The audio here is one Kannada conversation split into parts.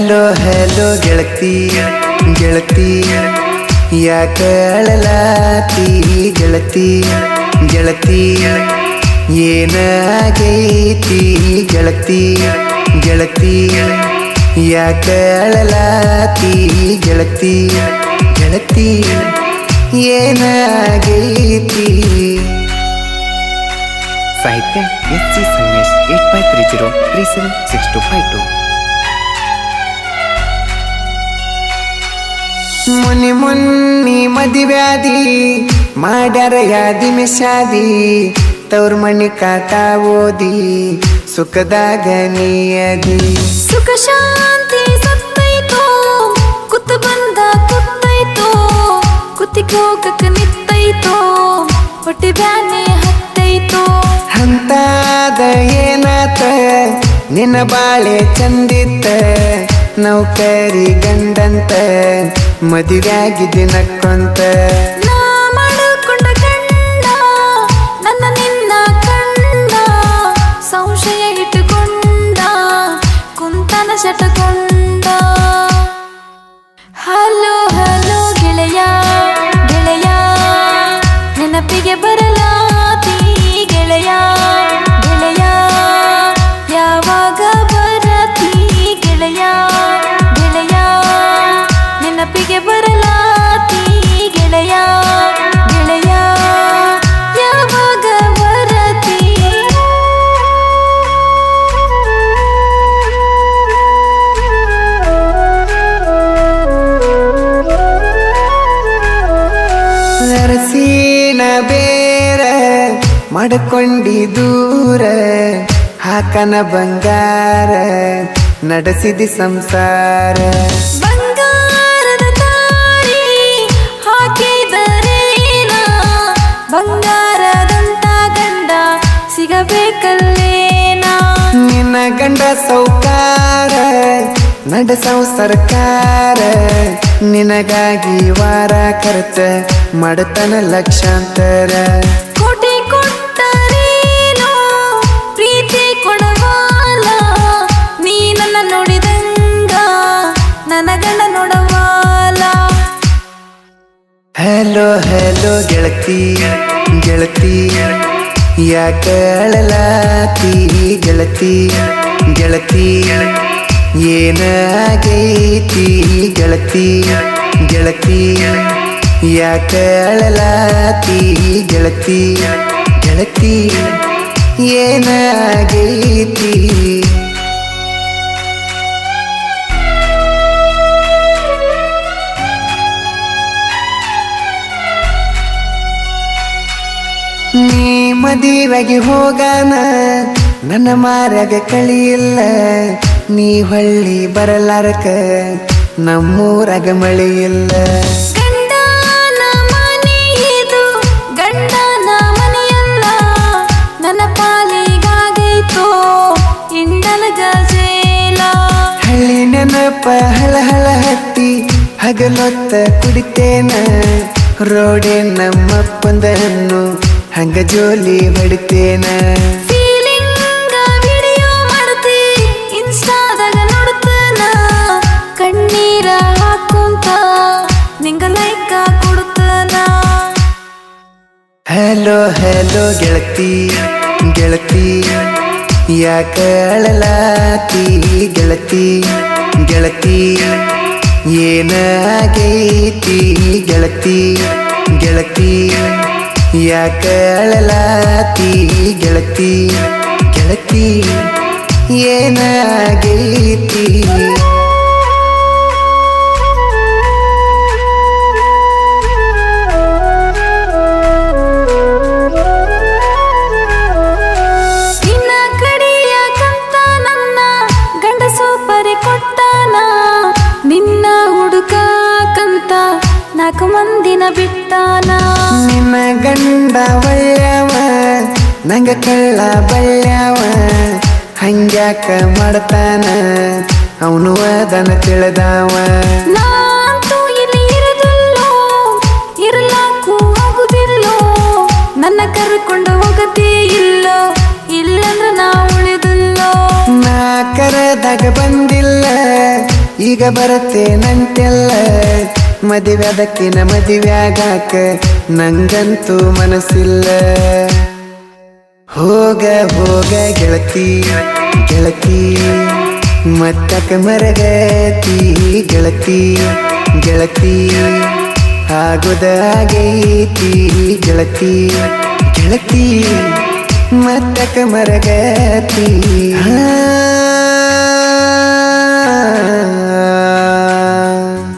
ಹಲೋ ಹಲೋ ಗೆಳತಿ ಗೆಳತಿ ಯಾಕ ಅಳಲಾತಿ ಗೆಳತಿ ಗೆಳತಿ ಏನಾಗೈತಿ ಗೆಳತಿ ಗೆಳತಿ ಯಾಕ ಅಳಲಾತಿ ಗೆಳತಿ ಗೆಳತಿ ಏನಾಗೈತಿ ಸಾಹಿತ್ಯ S C Sangamesh eight five three zero three seven six two five two ಮುನಿ ಮುನ್ನಿ ಮದಿವ್ಯಾದಿ ಮಾಡ್ಯಾರ ಯಾದಿ ಮಿಶಾದಿ ತವ್ರ ಮಣಿ ಕಾಟ ಓದಿ ಸುಖದಾಗ ನೀಯದಿ ಸುಖ ಶಾಂತಿ ಸತ್ತೈತೋ ಕುತ್ತು ಬಂದ ಕುತ್ತೈತೋ ಕುತ್ತಿಗೆ ಹೋಗಕ ನಿತ್ತೈತೋ ಹೊಟ್ಟೆ ಬ್ಯಾನೆ ಹತ್ತೈತೋ ಅಂತಾದ ಏನಾತ ನಿನ್ನ ಬಾಳೆ ಚಂದಿತ್ತ ನೌಕರಿ ಗಂಡಂತ ಮದುವೆಯಾಗಿದ್ದೆ ನಕ್ಕೊಂತ ನಾ ಮಾಡಿಕೊಂಡ ಗಂಡ ನನ್ನ ನಿನ್ನ ಕಂಡ ಸಂಶಯ ಇಟ್ಟುಕೊಂಡ ಕುಂತನ ಶಟಕೊಂಡ ಹಲೋ ಹಲೋ ಗೆಳೆಯ ಗೆಳೆಯ ನೆನಪಿಗೆ ಬರಲಾತಿ ಗೆಳೆಯ ಗೆಳೆಯ ಯಾವಾಗ ಬರತಿ ಗೆಳೆಯ ಗೆಳೆಯ ನೆನಪಿಗೆ ಬರಲಾತಿ ಗೆಳೆಯ ಗೆಳೆಯ ಯಾವಾಗ ಬರತಿ ಅರಸಿನ ಬೇರ ಮಾಡ್ಕೊಂಡಿ ದೂರ ಹಾಕನ ಬಂಗಾರ ನಡೆಸಿದಿ ಸಂಸಾರ ಬಂಗಾರದ ತಾಳಿ ಹಾಕಿದರೇನ ಬಂಗಾರದಂತ ಗಂಡ ಸಿಗಬೇಕಲ್ಲೇನ ನಿನ್ನ ಗಂಡ ಸೌಕಾರ ನಡೆಸವು ಸರ್ಕಾರ ನಿನಗಾಗಿ ವಾರ ಖರ್ಚ ಮಾಡತನ ಲಕ್ಷಾಂತರ ಕೋಟಿ ಕೊಟ್ಟರೇನೋ ಪ್ರೀತಿ ಕೊಡವಾಲ ನೀ ನನ್ನ ನೋಡಿದಂಗ ನನ್ನ ಗಂಡ ನೋಡವಾಲ ಹಲೋ ಹಲೋ ಗೆಳತಿ ಗೆಳತಿ ಯಾಕ ಅಳಲಾತಿ ಗೆಳತಿ ಗೆಳತಿ ಏನಾಗೈತಿ ಗೆಳತಿ ಗೆಳತಿ ಯಾಕ ಅಳಲಾತಿ ಗೆಳತಿ ಗೆಳತಿ ಏನಾಗೈತಿ ನೀ ಮದುವೆಗೆ ಹೋಗಾನ ನನ್ನ ಮಾರ್ಯಾಗ ಕಳಿಯಿಲ್ಲ ನೀ ಹೊಳ್ಳಿ ಬರಲಾರಕ ನಮ್ಮೂರಾಗ ಮಳೆಯಿಲ್ಲ ಗಂಡನ ಮನೆ ಇದು ಗಂಡನ ಮನೆಯಲ್ಲ ನನ್ನ ಪಾಲಿಗಾಗೈತೋ ಇಂಡಲ ಗಜೇಲ ಹಳ್ಳಿ ನೆನಪ ಹಳ ಹಳ ಹತ್ತಿ ಹಗಲೊತ್ತ ಕುಡಿತೇನ ರೋಡೆ ನಮ್ಮಪ್ಪಂದನ್ನು ಹಂಗ ಜೋಲಿ ಹೊಡಿತೇನ ಫೀಲಿಂಗ ವಿಡಿಯೋ ಮಾಡ್ತಿ ಇನ್ಸ್ಟಾದಾಗ ನೋಡ್ತಾನ ಕಣ್ಣೀರ ಹಾಕುಂತ ನಿಂಗ ಲೈಕ ಕೊಡ್ತಾನ ಹಲೋ ಹಲೋ ಗೆಳತಿ ಗೆಳತಿ ಯಾಕ ಅಳಲಾತಿ ಗೆಳತಿ ಗೆಳತಿ ಏನಾಗೈತಿ ಗೆಳತಿ ಗೆಳತಿ ಯಾಕ ಅಳಲಾತಿ ಗೆಳತಿ ಗೆಳತಿ ಏನಾಗೈತಿ ನಿನ್ನ ಕಡಿಯಕಂತ ನನ್ನ ಗಂಡಸು ಪರಿ ಕೊಟ್ಟಾನ ನಿನ್ನ ಹುಡುಕಕಂತ ನಾಲ್ಕು ಮಂದಿನ ಬಿಟ್ಟಾನ ನಿನ್ನ ಗಂಡ ಒಳ್ಳೆವ ನಂಗ ಕಳ್ಳ ಬಳ್ಳ್ಯಾವ ಹಂಗ್ಯಾಕ ಮಾಡ್ತಾನ ಅವನು ಅದನ್ನ ತಿಳಿದವ ನಾಂತೂ ಇಲ್ಲಿ ಇರುದಿಲ್ಲೋ ಇರಲಾಕು ಆಗುದಿಲ್ಲೋ ನನ್ನ ಕರ್ಕೊಂಡು ಹೋಗದೇ ಇಲ್ಲೋ ಇಲ್ಲಂದ್ರ ನಾ ಉಳಿದಿಲ್ಲೋ ನಾ ಕರೆದಾಗ ಬಂದಿಲ್ಲ ಈಗ ಬರತ್ತೆ ನಂತೆಲ್ಲ ಮದುವೆ ಅದಕ್ಕಿನ ಮದುವ್ಯಾಗಾಕ ನಂಗಂತೂ ಮನಸ್ಸಿಲ್ಲ ಹೋಗ ಹೋಗ ಗೆಳತಿ ಗೆಳತಿ ಮತ್ತಕ ಮರಗತಿ ಗೆಳತಿ ಗೆಳತಿ ಆಗುದಾಗೈತಿ ಗೆಳತಿ ಗೆಳತಿ ಮತ್ತಕ ಮರಗತಿ ಹಾ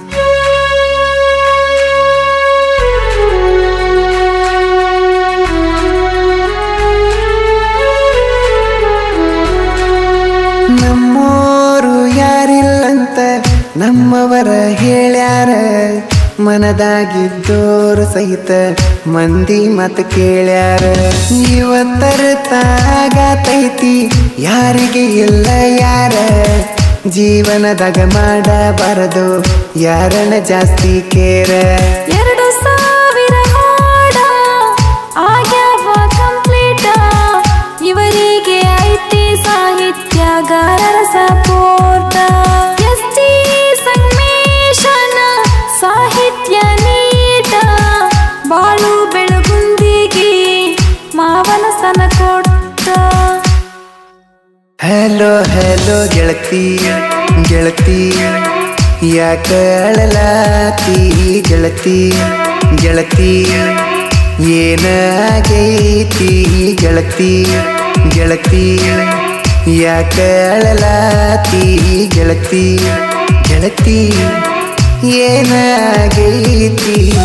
ನಮ್ಮೋರು ಯಾರಿಲ್ಲಂತ ನಮ್ಮವರ ಹೇಳ್ಯಾರ ಮನದಾಗಿದ್ದೋರು ಸಹಿತ ಮಂದಿ ಮತ ಕೇಳ್ಯಾರ ಇವತ್ತರ ತಾಗಾತೈತಿ ಯಾರಿಗೆ ಇಲ್ಲ ಯಾರ ಜೀವನದಾಗ ಮಾಡಬಾರದು ಯಾರನ್ನ ಜಾಸ್ತಿ ಕೇರ ಎರಡು ಸಾವಿರ ಹಾಡ ಆಗ್ಯಾವ ಕಂಪ್ಲೀಟ ಇವರಿಗೆ ಐತಿ ಸಾಹಿತ್ಯಗಾರರ ಸಪೋರ್ಟ ಎಸ್ ಟಿ ಸಂಗಮೇಶನ ಸಾಹಿತ್ಯ ನೀಟ ಬಾಳು ಬೆಳಗುಂದಿಗೆ ಮಾವನ ಸನ ಕೊಟ್ಟ ಹಲೋ ಹಲೋ ಗೆಳತಿ ಗೆಳತಿ ಯಾಕ ಅಳಲಾತಿ ಗೆಳತಿ ಗೆಳತಿ ಏನಾಗೈತಿ ಗೆಳತಿ ಗೆಳತಿ ಯಾಕ ಅಳಲಾತಿ ಗೆಳತಿ ಗೆಳತಿ ಏನಾಗೈತಿ